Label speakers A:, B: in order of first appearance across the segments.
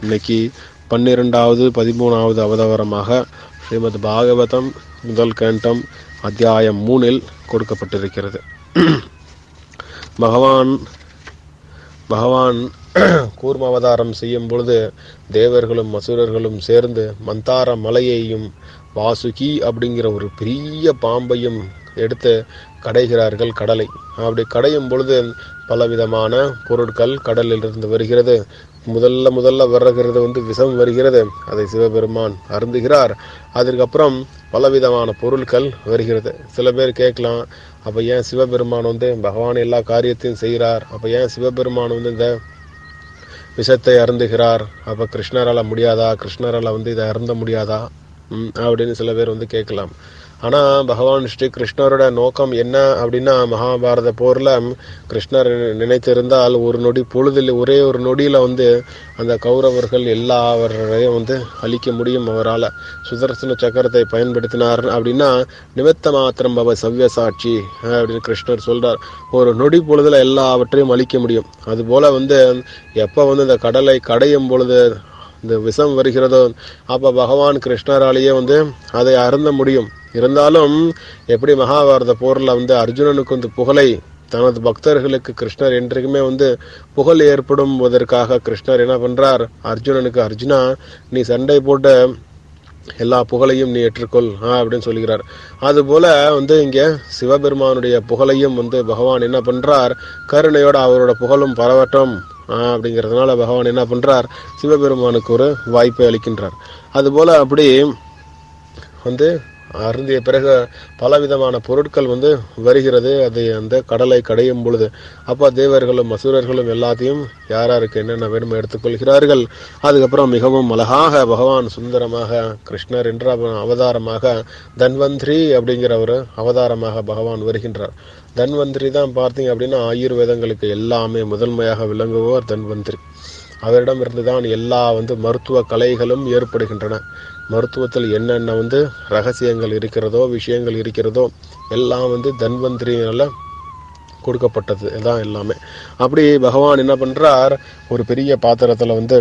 A: இன்னைக்கு பன்னிரெண்டாவது பதிமூணாவது அவதாரமாக ஸ்ரீமத் பாகவதம் முதல் கேண்டம் அத்தியாயம் மூணில் கொடுக்கப்பட்டிருக்கிறது பகவான் பகவான் கூர்ம அவதாரம் செய்யும் பொழுது தேவர்களும் அசுரர்களும் சேர்ந்து மந்தார மலையையும் வாசுகி அப்படிங்கிற ஒரு பெரிய பாம்பையும் எடுத்து கடைகிறார்கள் கடலை அப்படி கடையும் பொழுது பலவிதமான பொருட்கள் கடலில் இருந்து வருகிறது முதல்ல முதல்ல வருகிறது வந்து விஷம் வருகிறது அதை சிவபெருமான் அருந்துகிறார் அதற்கப்புறம் பலவிதமான பொருட்கள் வருகிறது சில பேர் கேட்கலாம் அப்ப ஏன் சிவபெருமான் வந்து பகவான் எல்லா காரியத்தையும் செய்கிறார் அப்ப ஏன் சிவபெருமான் வந்து இந்த விஷத்தை அருந்துகிறார் அப்ப கிருஷ்ணரால முடியாதா கிருஷ்ணரால வந்து இதை அருந்த முடியாதா ம், அப்படின்னு சில பேர் வந்து கேட்கலாம் ஆனா பகவான் ஸ்ரீ கிருஷ்ணரோட நோக்கம் என்ன அப்படின்னா மகாபாரத போர்ல கிருஷ்ணர் நினைத்திருந்தால் ஒரு நொடி பொழுதில் ஒரே ஒரு நொடியில வந்து அந்த கௌரவர்கள் எல்லாவரையும் வந்து அழிக்க முடியும் அவரால் சுதர்சன சக்கரத்தை பயன்படுத்தினார் அப்படின்னா நிமித்த மாத்திரம் பவ சவ்ய சாட்சி அப்படின்னு கிருஷ்ணர் சொல்றார் ஒரு நொடி பொழுதுல எல்லாவற்றையும் அழிக்க முடியும் அதுபோல வந்து எப்ப வந்து இந்த கடலை கடையும் பொழுது இந்த விஷம் வருகிறதோ அப்ப பகவான் கிருஷ்ணராலேயே வந்து அதை அருந்த முடியும் இருந்தாலும் எப்படி மகாபாரத போர்ல வந்து அர்ஜுனனுக்கு வந்து புகழை தனது பக்தர்களுக்கு கிருஷ்ணர் என்றைக்குமே வந்து புகழ் ஏற்படுவதற்காக கிருஷ்ணர் என்ன பண்றார் அர்ஜுனனுக்கு அர்ஜுனா நீ சண்டை போட்ட எல்லா புகழையும் நீ ஏற்றுக்கொள் ஆ, அப்படின்னு சொல்கிறார் அதுபோல வந்து இங்க சிவபெருமானுடைய புகழையும் வந்து பகவான் என்ன பண்றார் கருணையோட அவரோட புகழும் பரவட்டும் ஆ, அப்படிங்கிறதுனால பகவான் என்ன பண்றார் சிவபெருமானுக்கு ஒரு வாய்ப்பை அளிக்கின்றார் அதுபோல அப்படி வந்து அருந்திய பிறகு பலவிதமான பொருட்கள் வந்து வருகிறது அது அந்த கடலை கடையும் பொழுது அப்ப தேவர்களும் அசுரர்களும் எல்லாத்தையும் யார் யாருக்கு என்னென்ன வேணுமோ எடுத்துக்கொள்கிறார்கள் அதுக்கப்புறம் மிகவும் அழகாக பகவான் சுந்தரமாக கிருஷ்ணர் என்ற அவ- அவதாரமாக தன்வந்திரி அப்படிங்கிற ஒரு அவதாரமாக பகவான் வருகின்றார் தன்வந்திரி தான் பார்த்தீங்க அப்படின்னா ஆயுர்வேதங்களுக்கு எல்லாமே முதன்மையாக விளங்குபவர் தன்வந்திரி அவரிடமிருந்து தான் எல்லா வந்து மருத்துவ கலைகளும் ஏற்படுகின்றன மருத்துவத்தில் என்னென்ன வந்து ரகசியங்கள் இருக்கிறதோ விஷயங்கள் இருக்கிறதோ எல்லாம் வந்து தன்வந்திரியால கொடுக்கப்பட்டது இதான் எல்லாமே அப்படி பகவான் என்ன பண்றார் ஒரு பெரிய பாத்திரத்துல வந்து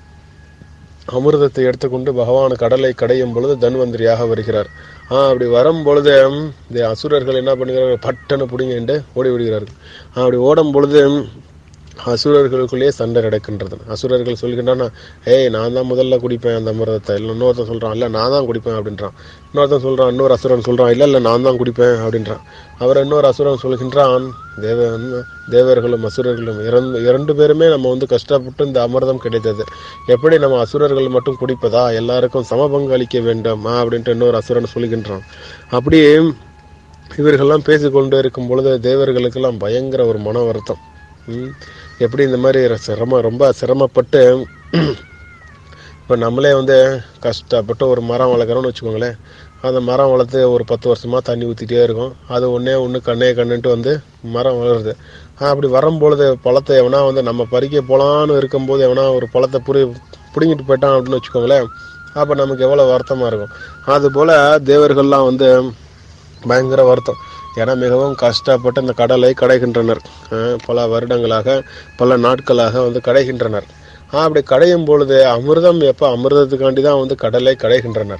A: அமிர்தத்தை எடுத்துக்கொண்டு பகவான் கடலை கடையும் பொழுது தன்வந்திரியாக வருகிறார் ஆஹ் அப்படி வரும் பொழுது இந்த அசுரர்கள் என்ன பண்ணுகிறார்கள் பட்டன்னு பிடிங்கிட்டு ஓடி விடுகிறார்கள் ஆஹ் அப்படி ஓடும் பொழுது அசுரர்களுக்குள்ளேயே சண்டை நடக்கின்றது அசுரர்கள் சொல்கின்றன ஏய் நான் தான் முதல்ல குடிப்பேன் அந்த அமிர்தத்தை இல்லை இன்னொருத்தன் சொல்றான் இல்ல நான் தான் குடிப்பேன் அப்படின்றான் இன்னொருத்தன் சொல்றான் இன்னொரு அசுரன் சொல்றான் இல்ல இல்ல நான் தான் குடிப்பேன் அப்படின்றான் அவர் இன்னொரு அசுரன் சொல்கின்றான் தேவ தேவர்களும் அசுரர்களும் இரண்டு இரண்டு பேருமே நம்ம வந்து கஷ்டப்பட்டு இந்த அமிர்தம் கிடைத்தது எப்படி நம்ம அசுரர்கள் மட்டும் குடிப்பதா எல்லாருக்கும் சம பங்கு அளிக்க வேண்டும் ஆ, அப்படின்ட்டு இன்னொரு அசுரன் சொல்கின்றான் அப்படியே இவர்கள்லாம் பேசிக்கொண்டு இருக்கும் பொழுது தேவர்களுக்கெல்லாம் பயங்கர ஒரு மன வருத்தம் ம். எப்படி இந்த மாதிரி சிரமம் ரொம்ப சிரமப்பட்டு இப்போ நம்மளே வந்து கஷ்டப்பட்டு ஒரு மரம் வளர்க்குறோம்னு வச்சுக்கோங்களேன் அந்த மரம் வளர்த்து ஒரு பத்து வருஷமா தண்ணி ஊற்றிட்டே இருக்கும் அது ஒன்றே ஒன்று கண்ணே கண்ணுன்ட்டு வந்து மரம் வளருது ஆஹ் அப்படி வரும்பொழுது பழத்தை எவனா வந்து நம்ம பறிக்க போலான்னு இருக்கும்போது எவனா ஒரு பழத்தை புரி பிடுங்கிட்டு போயிட்டான் அப்படின்னு வச்சுக்கோங்களேன் அப்போ நமக்கு எவ்வளோ வருத்தமாக இருக்கும் அதுபோல் தேவர்கள்லாம் வந்து பயங்கர வருத்தம் ஏன்னா மிகவும் கஷ்டப்பட்டு இந்த கடலை கடைகின்றனர் அஹ் பல வருடங்களாக பல நாட்களாக வந்து கடைகின்றனர் ஆஹ் அப்படி கடையும் பொழுது அமிர்தம் எப்ப அமிர்தத்துக்காண்டி தான் வந்து கடலை கடைகின்றனர்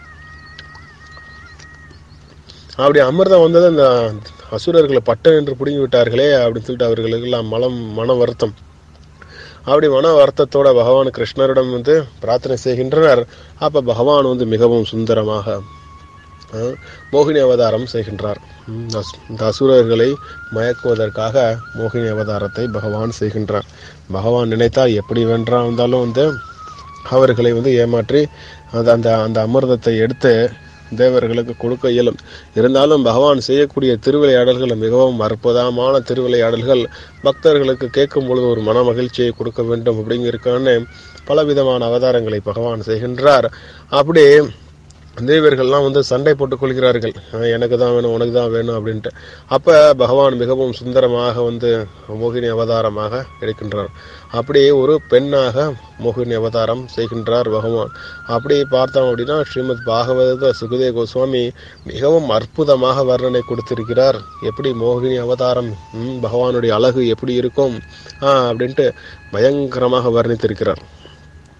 A: அப்படி அமிர்தம் வந்தது இந்த அசுரர்களை பட்டன் என்று பிடுங்கி விட்டார்களே அப்படின்னு சொல்லிட்டு அவர்களுக்கு எல்லாம் மலம் மன வருத்தம் அப்படி மன வருத்தத்தோட பகவான் கிருஷ்ணரிடம் வந்து பிரார்த்தனை செய்கின்றனர் அப்ப பகவான் வந்து மிகவும் சுந்தரமாக அஹ், மோகினி அவதாரம் செய்கின்றார் ம், அஸ்- இந்த அசுரர்களை மயக்குவதற்காக மோகினி அவதாரத்தை பகவான் செய்கின்றார் பகவான் நினைத்தால் எப்படி வென்றா இருந்தாலும் வந்து அவர்களை வந்து ஏமாற்றி அந்த அந்த அந்த அமிர்தத்தை எடுத்து தேவர்களுக்கு கொடுக்க இயலும் இருந்தாலும் பகவான் செய்யக்கூடிய திருவிளையாடல்கள் மிகவும் அற்புதமான திருவிளையாடல்கள் பக்தர்களுக்கு கேட்கும் பொழுது ஒரு மன மகிழ்ச்சியை கொடுக்க வேண்டும் அப்படிங்கிறதுக்கான பலவிதமான அவதாரங்களை பகவான் செய்கின்றார் அப்படி தேவர்கள்லாம் வந்து சண்டை போட்டுக் கொள்கிறார்கள் அஹ் எனக்கு தான் வேணும் உனக்கு தான் வேணும் அப்படின்ட்டு அப்ப பகவான் மிகவும் சுந்தரமாக வந்து மோகினி அவதாரமாக எடுக்கின்றார் அப்படி ஒரு பெண்ணாக மோகினி அவதாரம் செய்கின்றார் பகவான் அப்படி பார்த்தோம் அப்படின்னா ஸ்ரீமத் பாகவத சுகதே கோஸ்வாமி மிகவும் அற்புதமாக வர்ணனை கொடுத்திருக்கிறார் எப்படி மோகினி அவதாரம் ம், பகவானுடைய அழகு எப்படி இருக்கும் ஆஹ் அப்படின்ட்டு பயங்கரமாக வர்ணித்திருக்கிறார்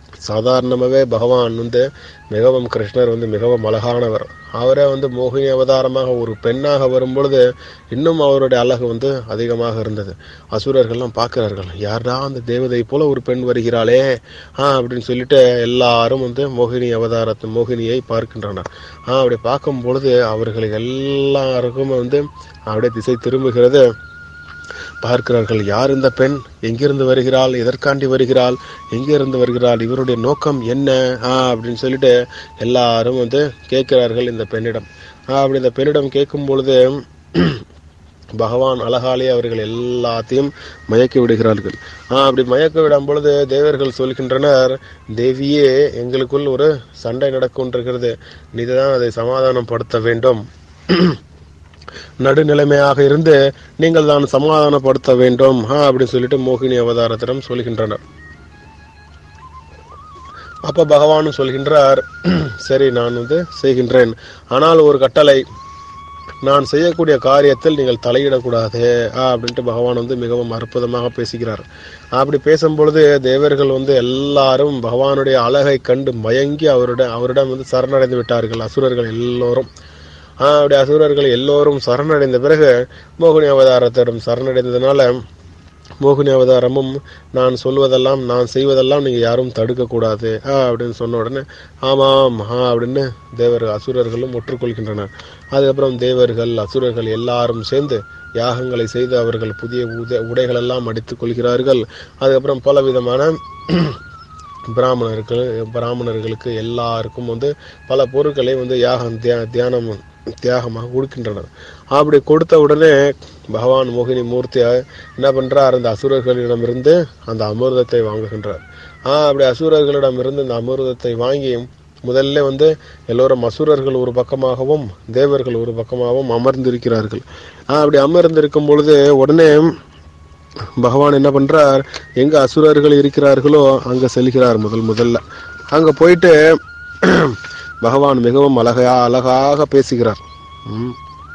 A: சாதாரணமாகவே பகவான் வந்து மிகவும் கிருஷ்ணர் வந்து மிகவும் அழகானவர் அவரே வந்து மோகினி அவதாரமாக ஒரு பெண்ணாக வரும்பொழுது இன்னும் அவருடைய அழகு வந்து அதிகமாக இருந்தது அசுரர்கள்லாம் பார்க்கிறார்கள் யாரா அந்த தேவதை போல ஒரு பெண் வருகிறாளே ஆ அப்படின்னு சொல்லிட்டு எல்லாரும் வந்து மோகினி அவதாரத்தை மோகினியை பார்க்கின்றனர் ஆ அப்படி பார்க்கும் பொழுது அவர்களுக்கு எல்லாருக்கும் வந்து அப்படியே திசை திரும்புகிறது பார்க்கிறார்கள் யார் இந்த பெண் எங்கிருந்து வருகிறாள் எதற்காண்டி வருகிறாள் எங்கிருந்து வருகிறாள் இவருடைய நோக்கம் என்ன ஆ அப்படின்னு சொல்லிட்டு எல்லாரும் வந்து கேட்கிறார்கள் இந்த பெண்ணிடம் ஆ, அப்படி இந்த பெண்ணிடம் கேட்கும் பொழுது பகவான் அழகாலே அவர்கள் எல்லாத்தையும் மயக்கி விடுகிறார்கள் ஆ, அப்படி மயக்க விடும் பொழுது தேவர்கள் சொல்கின்றனர் தேவியே எங்களுக்குள் ஒரு சண்டை நடக்கின்றது நீதான் அதை சமாதானப்படுத்த வேண்டும் நடுநிலைமையாக இருந்து நீங்கள் தான் சமாதானப்படுத்த வேண்டும் ஆ, அப்படின்னு சொல்லிட்டு மோகினி அவதாரத்திடம் சொல்கின்றனர் அப்ப பகவானும் சொல்கின்றார் சரி நான் வந்து செய்கின்றேன் ஆனால் ஒரு கட்டளை நான் செய்யக்கூடிய காரியத்தில் நீங்கள் தலையிடக்கூடாது ஆ, அப்படின்ட்டு பகவான் வந்து மிகவும் அற்புதமாக பேசுகிறார் அப்படி பேசும்பொழுது தேவர்கள் வந்து எல்லாரும் பகவானுடைய அழகை கண்டு மயங்கி அவருடைய அவரிடம் வந்து சரணடைந்து விட்டார்கள் அசுரர்கள் எல்லோரும் ஆஹ் அப்படி அசுரர்கள் எல்லோரும் சரணடைந்த பிறகு மோகினி அவதாரத்திடம் சரணடைந்ததுனால மோகினி அவதாரமும் நான் சொல்வதெல்லாம் நான் செய்வதெல்லாம் நீங்க யாரும் தடுக்க கூடாது ஆ அப்படின்னு சொன்ன உடனே ஆமாம் ஆ அப்படின்னு தேவர் அசுரர்களும் ஒற்றுக்கொள்கின்றனர் அதுக்கப்புறம் தேவர்கள் அசுரர்கள் எல்லாரும் சேர்ந்து யாகங்களை செய்து அவர்கள் புதிய உத உடைகள் எல்லாம் அடித்துக் கொள்கிறார்கள் அதுக்கப்புறம் பல விதமான பிராமணர்கள் பிராமணர்களுக்கு எல்லாருக்கும் வந்து பல பொருட்களை வந்து யாகம் தியா தியானம் தியாகமாக கொடுக்கின்றனர் அப்படி கொடுத்த உடனே பகவான் மோகினி மூர்த்தி என்ன பண்றார் அந்த அசுரர்களிடமிருந்து அந்த அமிர்தத்தை வாங்குகின்றார் ஆஹ் அப்படி அசுரர்களிடமிருந்து அந்த அமிர்தத்தை வாங்கி முதல்ல வந்து எல்லோரும் அசுரர்கள் ஒரு பக்கமாகவும் தேவர்கள் ஒரு பக்கமாகவும் அமர்ந்திருக்கிறார்கள் ஆஹ் அப்படி அமர்ந்திருக்கும் பொழுது உடனே பகவான் என்ன பண்றார் எங்க அசுரர்கள் இருக்கிறார்களோ அங்க செல்கிறார் முதல் முதல்ல அங்க போயிட்டு பகவான் மிகவும் அழகா அழகாக பேசுகிறார் ம்.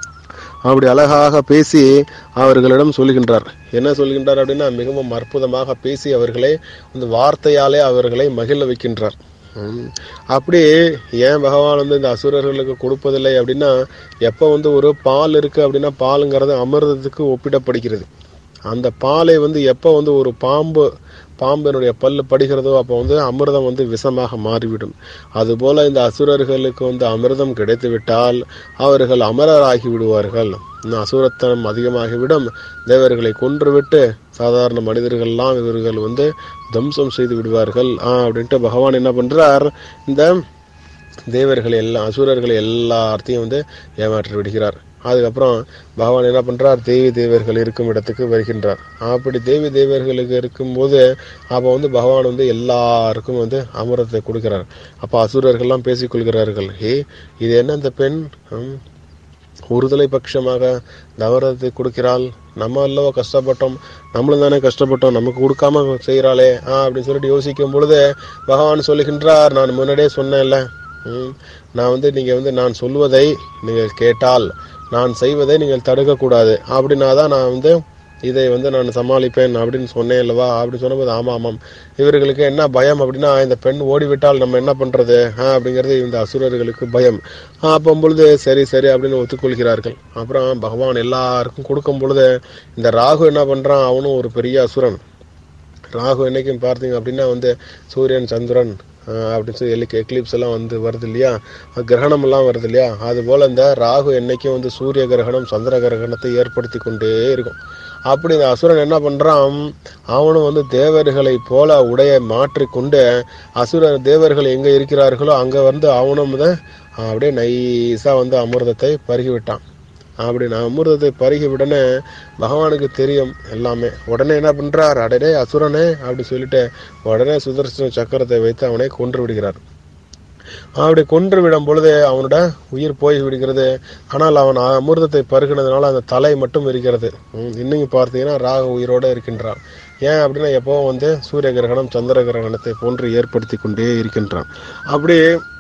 A: அப்படி அழகாக பேசி அவர்களிடம் சொல்கின்றார் என்ன சொல்கின்றார் அப்படின்னா மிகவும் அற்புதமாக பேசி அவர்களை இந்த வார்த்தையாலே அவர்களை மகிழ வைக்கின்றார் ம். அப்படி ஏன் பகவான் வந்து இந்த அசுரர்களுக்கு கொடுப்பதில்லை அப்படின்னா எப்போ வந்து ஒரு பால் இருக்கு அப்படின்னா பாலுங்கிறது அமிர்தத்துக்கு ஒப்பிடப்படுகிறது அந்த பாலை வந்து எப்போ வந்து ஒரு பாம்பு பாம்பினுடைய பல்லு படுகிறதோ அப்போ வந்து அமிர்தம் வந்து விஷமாக மாறிவிடும் அதுபோல இந்த அசுரர்களுக்கு வந்து அமிர்தம் கிடைத்து விட்டால் அவர்கள் அமரராகி விடுவார்கள் இன்னும் அசுரத்தனம் அதிகமாகிவிடும் தேவர்களை கொன்றுவிட்டு சாதாரண மனிதர்கள்லாம் இவர்கள் வந்து தம்சம் செய்து விடுவார்கள் ஆ அப்படின்ட்டு பகவான் என்ன பண்றார் இந்த தேவர்களை எல்லாம் அசுரர்களை எல்லாத்தையும் வந்து ஏமாற்றி விடுகிறார் அதுக்கப்புறம் பகவான் என்ன பண்றார் தேவி தேவர்கள் இருக்கும் இடத்துக்கு வருகின்றார் அப்படி தேவி தேவர்களுக்கு இருக்கும்போது அப்போ வந்து பகவான் வந்து எல்லாருக்கும் வந்து அமிர்தத்தை கொடுக்கிறார் அப்போ அசுரர்கள்லாம் பேசிக்கொள்கிறார்கள் ஏ இது என்ன இந்த பெண் ஹம், ஒருதலை பட்சமாக தவறத்தை கொடுக்கிறாள் நம்ம அல்லவோ கஷ்டப்பட்டோம் நம்மளும் தானே கஷ்டப்பட்டோம் நமக்கு கொடுக்காம செய்கிறாளே ஆ அப்படின்னு சொல்லிட்டு யோசிக்கும் பொழுது பகவான் சொல்லுகின்றார் நான் முன்னாடியே சொன்னேன்ல ம், நான் வந்து நீங்க வந்து நான் சொல்வதை நீங்கள் கேட்டால் நான் செய்வதை நீங்கள் தடுக்கக்கூடாது அப்படின்னா தான் நான் வந்து இதை வந்து நான் சமாளிப்பேன் அப்படின்னு சொன்னேன் அல்லவா அப்படின்னு சொன்னபோது ஆமா ஆமாம் இவர்களுக்கு என்ன பயம் அப்படின்னா இந்த பெண் ஓடிவிட்டால் நம்ம என்ன பண்றது ஆ, அப்படிங்கிறது இந்த அசுரர்களுக்கு பயம் ஆ, அப்போ பொழுது சரி சரி அப்படின்னு ஒத்துக்கொள்கிறார்கள் அப்புறம் பகவான் எல்லாருக்கும் கொடுக்கும் பொழுது இந்த ராகு என்ன பண்றான் அவனும் ஒரு பெரிய அசுரன் ராகு என்னைக்கும் பார்த்தீங்க அப்படின்னா வந்து சூரியன் சந்திரன் ஆஹ் அப்படின்னு சொல்லி எல்லி எக்லிப்ஸ் எல்லாம் வந்து வருது இல்லையா அஹ் கிரகணம் எல்லாம் வருது இல்லையா அது போல இந்த ராகு என்னைக்கும் வந்து சூரிய கிரகணம் சந்திர கிரகணத்தை ஏற்படுத்தி கொண்டே இருக்கும் அப்படி இந்த அசுரன் என்ன பண்றான் அவனும் வந்து தேவர்களை போல உடைய மாற்றிக்கொண்டு அசுர தேவர்கள் எங்க இருக்கிறார்களோ அங்க வந்து அவனும் வந்து அப்படியே நைஸா வந்து அமிர்தத்தை பருகி விட்டான் அப்படி நான் அமிர்தத்தை பருகி உடனே பகவானுக்கு தெரியும் எல்லாமே உடனே என்ன பண்றார் அடடே அசுரனே அப்படி சொல்லிட்டு உடனே சுதர்சன சக்கரத்தை வைத்து அவனை கொன்று விடுகிறார் அப்படி கொன்று விடும் பொழுது அவனோட உயிர் போய் விடுகிறது ஆனால் அவன் அமிர்தத்தை பருகினதுனால அந்த தலை மட்டும் இருக்கிறது ம், இன்னைக்கு பார்த்தீங்கன்னா ராக உயிரோட இருக்கின்றான் ஏன் அப்படின்னா எப்பவும் வந்து சூரிய கிரகணம் சந்திர கிரகணத்தை போன்று ஏற்படுத்தி கொண்டே இருக்கின்றான் அப்படி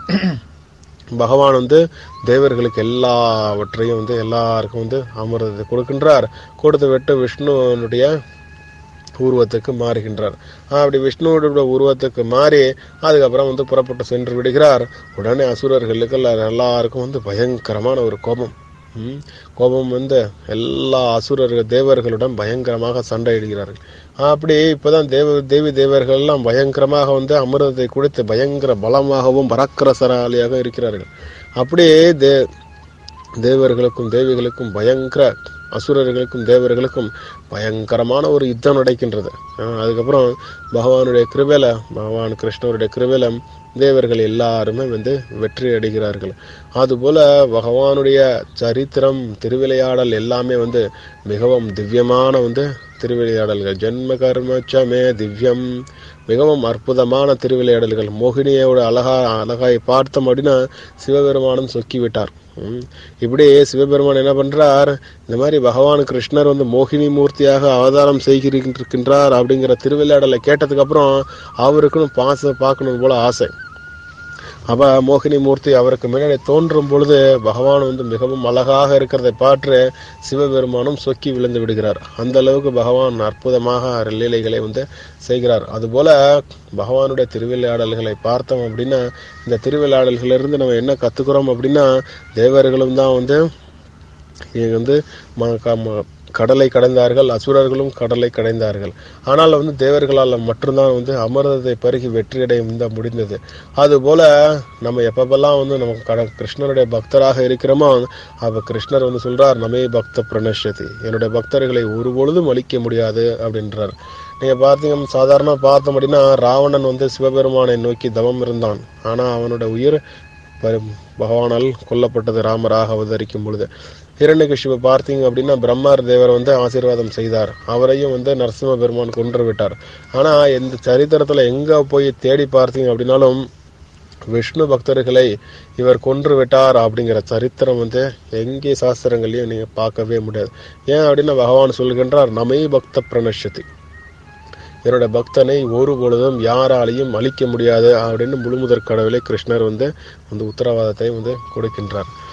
A: பகவான் வந்து தேவர்களுக்கு எல்லாவற்றையும் வந்து எல்லாருக்கும் வந்து அமிர்தத்தை கொடுக்கின்றார் கொடுத்து விட்டு விஷ்ணுனுடைய உருவத்துக்கு மாறுகின்றார் அப்படி விஷ்ணுவோட உருவத்துக்கு மாறி அதுக்கப்புறம் வந்து புறப்பட்டு சென்று விடுகிறார் உடனே அசுரர்களுக்கு எல்லா- எல்லாருக்கும் வந்து பயங்கரமான ஒரு கோபம் ம், கோபம் வந்து எல்லா அசுரர்கள் தேவர்களுடன் பயங்கரமாக சண்டையிடுகிறார்கள் அப்படி இப்பதான் தேவ தேவி தேவர்கள் எல்லாம் பயங்கரமாக வந்து அமிர்தத்தை குடித்து பயங்கர பலமாகவும் பராக்கிரசராலியாக இருக்கிறார்கள் அப்படியே தே தேவர்களுக்கும் தேவிகளுக்கும் பயங்கர அசுரர்களுக்கும் தேவர்களுக்கும் பயங்கரமான ஒரு யுத்தம் நடக்கின்றது ஆஹ் அதுக்கப்புறம் பகவானுடைய கிருபையில பகவான் கிருஷ்ணருடைய கிருபையில தேவர்கள் எல்லாருமே வந்து வெற்றி அடைகிறார்கள் அதுபோல பகவானுடைய சரித்திரம் திருவிளையாடல் எல்லாமே வந்து மிகவும் திவ்யமான வந்து திருவிளையாடல்கள் ஜென்ம கர்மச்சமே திவ்யம் மிகவும் அற்புதமான திருவிளையாடல்கள் மோகினியோட அழகா அழகாய் பார்த்தோம் அப்படின்னா சிவபெருமானும் சொக்கி விட்டார் ம். இப்படி சிவபெருமான் என்ன பண்றார் இந்த மாதிரி பகவான் கிருஷ்ணர் வந்து மோகினி மூர்த்தியாக அவதாரம் செய்கின்றிருக்கின்றார் அப்படிங்கிற திருவிளையாடலை கேட்டதுக்கு அப்புறம் அவருக்குன்னு பாச பார்க்கணும் போல ஆசை அப்ப மோகினி மூர்த்தி அவருக்கு முன்னாடி தோன்றும் பொழுது பகவான் வந்து மிகவும் அழகாக இருக்கிறதை பார்த்து சிவபெருமானும் சொக்கி விழுந்து விடுகிறார் அந்த அளவுக்கு பகவான் அற்புதமாக லீலைகளை வந்து செய்கிறார் அதுபோல பகவானுடைய திருவிளையாடல்களை பார்த்தோம் அப்படின்னா இந்த திருவிளையாடல்களிலிருந்து நம்ம என்ன கத்துக்கிறோம் அப்படின்னா தேவர்களும் தான் வந்து இங்க வந்து ம- க- ம- கடலை கடைந்தார்கள் அசுரர்களும் கடலை கடைந்தார்கள் ஆனால் வந்து தேவர்களால் மட்டும்தான் வந்து அமிர்தத்தை பருகி வெற்றியடைய இந்த முடிந்தது அதுபோல நம்ம எப்பப்பெல்லாம் வந்து நம்ம கட கிருஷ்ணருடைய பக்தராக இருக்கிறோமோ அப்ப கிருஷ்ணர் வந்து சொல்றார் நமே பக்த பிரணஷதி என்னுடைய பக்தர்களை ஒருபொழுதும் அழிக்க முடியாது அப்படின்றார் நீங்க பார்த்தீங்க சாதாரண பார்த்தோம் அப்படின்னா ராவணன் வந்து சிவபெருமானை நோக்கி தவம் இருந்தான் ஆனா அவனோட உயிர் பரி- பகவானால் கொல்லப்பட்டது ராமராக அவதரிக்கும் பொழுது ஹிரண்யகிஷிபு பார்த்தீங்க அப்படின்னா பிரம்மார் தேவர் வந்து ஆசீர்வாதம் செய்தார் அவரையும் வந்து நரசிம்ம பெருமான் கொன்று விட்டார் ஆனா இந்த சரித்திரத்துல எங்க போய் தேடி பார்த்தீங்க அப்படின்னாலும் விஷ்ணு பக்தர்களை இவர் கொன்று விட்டார் அப்படிங்கிற சரித்திரம் வந்து எங்கே சாஸ்திரங்களையும் நீங்க பார்க்கவே முடியாது ஏன் அப்படின்னா பகவான் சொல்கின்றார் நமை பக்த பிரணஷதி என்னோட பக்தனை ஒரு பொழுதும் யாராலையும் அழிக்க முடியாது அப்படின்னு முழுமுதற் கடவுளை கிருஷ்ணர் வந்து அந்த உத்தரவாதத்தை வந்து கொடுக்கின்றார்